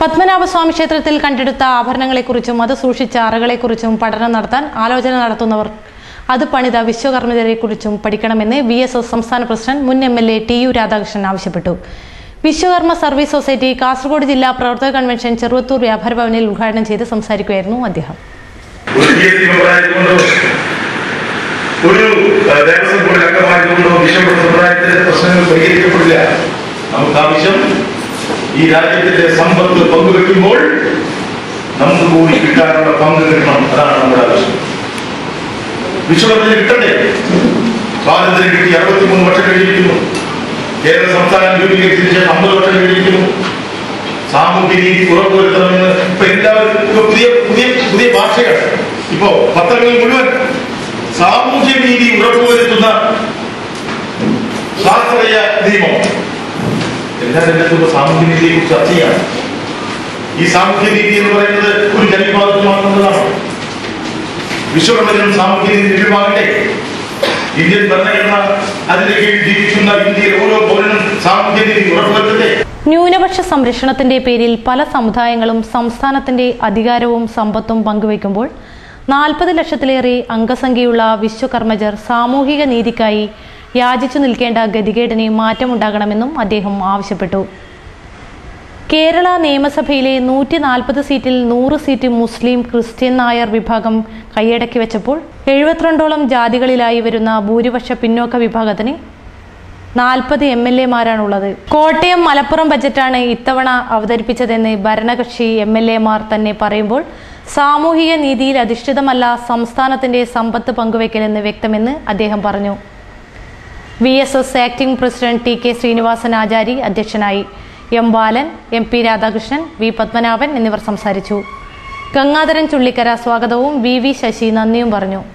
പത്മനാഭസ്വാമി ക്ഷേത്രത്തിൽ കണ്ടെടുത്ത ആഭരണങ്ങളെക്കുറിച്ചും അത് സൂക്ഷിച്ച അറകളെക്കുറിച്ചും പഠനം നടത്താൻ ആലോചന നടത്തുന്നവർ അത് പണിത വിശ്വകർമ്മിതരെക്കുറിച്ചും പഠിക്കണമെന്ന് വി എസ് എസ് സംസ്ഥാന പ്രസിഡന്റ് മുൻ M L A T U Radhakrishnan ആവശ്യപ്പെട്ടു വിശ്വകർമ്മ സർവീസ് സൊസൈറ്റി കാസർഗോഡ് ജില്ലാ പ്രവർത്തക കൺവെൻഷൻ ചെറുവത്തൂർ വ്യാപാര ഭവനിൽ ഉദ്ഘാടനം ചെയ്ത് സംസാരിക്കുകയായിരുന്നു അദ്ദേഹം ഒരു പി എസ് സി മെമ്പറായതുകൊണ്ടോ ഒരു ഏഹ്, ദേവസ്വം ബോർഡ് അംഗമായതുകൊണ്ടോ വിശ്വ സമുദായത്തിന്റെ പ്രശ്നങ്ങൾ പരിഹരിക്കപ്പെടില്ല നമുക്ക് ആവശ്യം ഈ രാജ്യത്തിന്റെ സമ്പത്ത് പങ്കുവെക്കുമ്പോൾ നമുക്ക് കൂടി കിട്ടാനുള്ള പങ്ക് കിട്ടണം അതാണ് നമ്മുടെ ആവശ്യം വിശ്വകർമ്മന് കിട്ടണ്ടേ സ്വാതന്ത്ര്യം കിട്ടി അറുപത്തിമൂന്ന് വർഷം കഴിഞ്ഞിരിക്കുന്നു കേരള സംസ്ഥാനം രൂപീകരിച്ചതിന് ശേഷം അമ്പത് വർഷം കഴിഞ്ഞിരിക്കുന്നു സാമൂഹ്യ നീതി ഉറപ്പുവരുത്തണമെന്ന് ഇപ്പൊ എല്ലാവരും ഇപ്പൊ പുതിയ പുതിയ പുതിയ ഭാഷയാണ് ഇപ്പോ പത്രങ്ങളിൽ മുഴുവൻ സാമൂഹ്യ നീതി ഉറപ്പുവരുത്തുന്ന ശാസ്ത്രീയ നിയമം എല്ലാ രംഗത്തും ഇപ്പൊ സാമൂഹ്യ നീതിയെ കുറിച്ച് ചർച്ച ചെയ്യാണ് ഈ സാമൂഹ്യ നീതി എന്ന് പറയുന്നത് ഒരു ജനവിഭാഗത്തിൽ മാത്രമുള്ളതാണ് വിശ്വകർമ്മനും സാമൂഹ്യ നീതി ലഭ്യമാകട്ടെ ഇന്ത്യൻ ഭരണഘടന അതിന്റെ കീഴിൽ ജീവിക്കുന്ന ഇന്ത്യയിലെ ഓരോ പൗരനും സാമൂഹ്യ നീതി ഉറപ്പുവരുത്തട്ടെ ന്യൂനപക്ഷ സംരക്ഷണത്തിന്റെ പേരിൽ പല സമുദായങ്ങളും സംസ്ഥാനത്തിന്റെ അധികാരവും സമ്പത്തും പങ്കുവയ്ക്കുമ്പോൾ നാൽപ്പത് ലക്ഷത്തിലേറെ അംഗസംഖ്യയുള്ള വിശ്വകർമ്മജർ സാമൂഹിക നീതിക്കായി യാചിച്ചു നിൽക്കേണ്ട ഗതികേടിന് മാറ്റമുണ്ടാകണമെന്നും അദ്ദേഹം ആവശ്യപ്പെട്ടു കേരള നിയമസഭയിലെ നൂറ്റി നാൽപ്പത് സീറ്റിൽ നൂറ് സീറ്റ് മുസ്ലിം ക്രിസ്ത്യൻ നായർ വിഭാഗം കൈയടക്കി വെച്ചപ്പോൾ എഴുപത്തിരണ്ടോളം ജാതികളിലായി വരുന്ന ഭൂരിപക്ഷ പിന്നോക്ക വിഭാഗത്തിന് നാൽപ്പത് എം എൽ എമാരാണുള്ളത് കോട്ടയം മലപ്പുറം ബജറ്റാണ് ഇത്തവണ അവതരിപ്പിച്ചതെന്ന് ഭരണകക്ഷി എം എൽ എമാർ തന്നെ പറയുമ്പോൾ സാമൂഹിക നീതിയിൽ അധിഷ്ഠിതമല്ല സംസ്ഥാനത്തിന്റെ സമ്പത്ത് പങ്കുവയ്ക്കലെന്ന് വ്യക്തമെന്ന് അദ്ദേഹം പറഞ്ഞു V S S acting president T K Srinivasan Achari അധ്യക്ഷനായി M Balan M P Radhakrishnan V Padmanabhan എന്നിവർ സംസാരിച്ചു ഗംഗാധരൻ ചുള്ളിക്കര സ്വാഗതവും വി വി ശശി നന്ദിയും പറഞ്ഞു